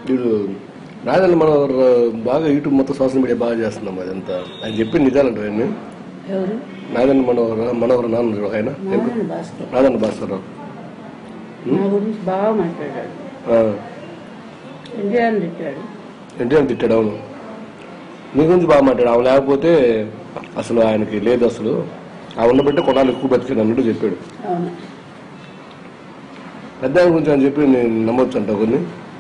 వీడు నాదన్న మన బాగా యూట్యూబ్ మొత్తం సోషల్ మీడియా బాగా చేస్తున్నాం అదంతా ఆయన చెప్పి నిజాలంటారు ఆయన ఎవరు నాదన్న మనవర మనవర నాన్న చూడు ఆయన నారాయణ భాస్కర్ నాదన్న భాస్కర్రావు నా గురించి బాగా మాట్లాడాడు ఆ, ఎన్టీఆర్ తిట్టాడు ఎన్టీఆర్ తిట్టాడు అవును నీ గురించి బాగా మాట్లాడు ఆమె లేకపోతే అసలు ఆయనకి లేదు అసలు ఆ ఉన్నబట్టి కొన్నాళ్ళు ఎక్కువ బతికాడు అన్నట్టు చెప్పాడు అవును పెద్ద ఆయన గురించి అని చెప్పి నేను నమ్మొచ్చు అంట కొన్ని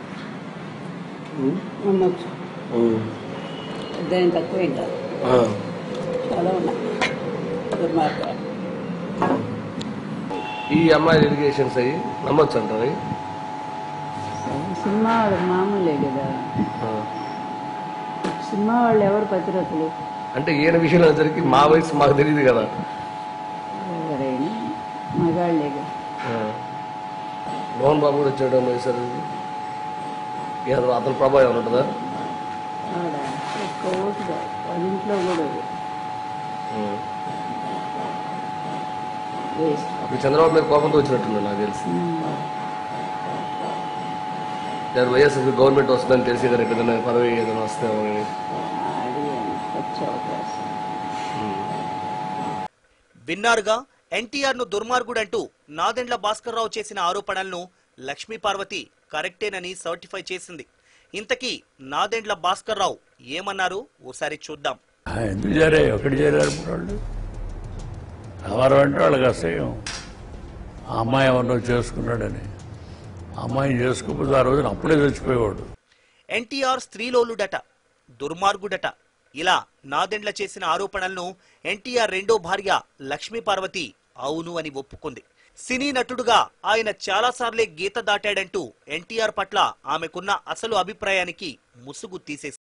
నమ్మొచ్చు ఉమ్. పెద్ద ఆయన తక్కువ ఏం కాదు ఆ. చాలా ఉన్నాయి దుర్మార్గాలు ఈ అమ్మాయి ఎడ్యుకేషన్స్ అయ్యి నమ్మొచ్చు అంటారు అవి? సినిమా వాళ్ళు మామూలే కదా ఆ. సినిమా వాళ్ళు ఎవరు పతిరతులు అంటే ఈయన విషయంలో వచ్చరికి మా వయసు మాకు తెలియదు కదా ఎవరైనా మగాళ్ళే కదా ఆ. మోహన్ బాబు కూడా వచ్చాడు వయసు ఏదో అతని ప్రభావం ఏమైనా ఉంటుందా ఆడ ఒక్క ఓటు కాదు వాళ్ళ ఇంట్లో కూడా ఉమ్. వేస్ట్ ఇప్పుడు చంద్రబాబు మీద కోపంతో వచ్చినట్టున్నాడు నాకు తెలిసి నేను వైఎస్ఆర్ గవర్నమెంట్ వస్తుందని తెలిసి కదా ఏదైనా పదవి ఏదైనా వస్తామో అని ఆడి వచ్చే అవకాశం విన్నారుగా ఎన్టీఆర్ ను దుర్మార్గుడంటూ నాదెండ్ల భాస్కర్రావు చేసిన ఆరోపణలను లక్ష్మీ పార్వతి కరెక్టేనని సర్టిఫై చేసింది ఇంతకీ నాదెండ్ల భాస్కర్రావు ఏమన్నారు ఓసారి చూద్దాం ఆ, ఎందుకు చేరారు ఎక్కడ చేరారు ఇప్పుడు వాళ్ళు ఎవరు అంటే వాళ్ళకి అసహ్యం ఆ అమ్మాయి ఎవరినో చేసుకున్నాడని ఆ అమ్మాయిని చేసుకోకపోతే ఆ రోజున అప్పుడే చచ్చిపోయేవాడు ఎన్టీఆర్ స్త్రీలోలుడట దుర్మార్గుడట ఇలా నాదెండ్ల చేసిన ఆరోపణలను ఎన్టీఆర్ రెండో భార్య లక్ష్మీ పార్వతి అవును అని ఒప్పుకుంది సినీ నటుడుగా ఆయన చాలాసార్లే గీత దాటాడంటూ ఎన్టీఆర్ పట్ల ఆమెకున్న అసలు అభిప్రాయానికి ముసుగు తీసేసింది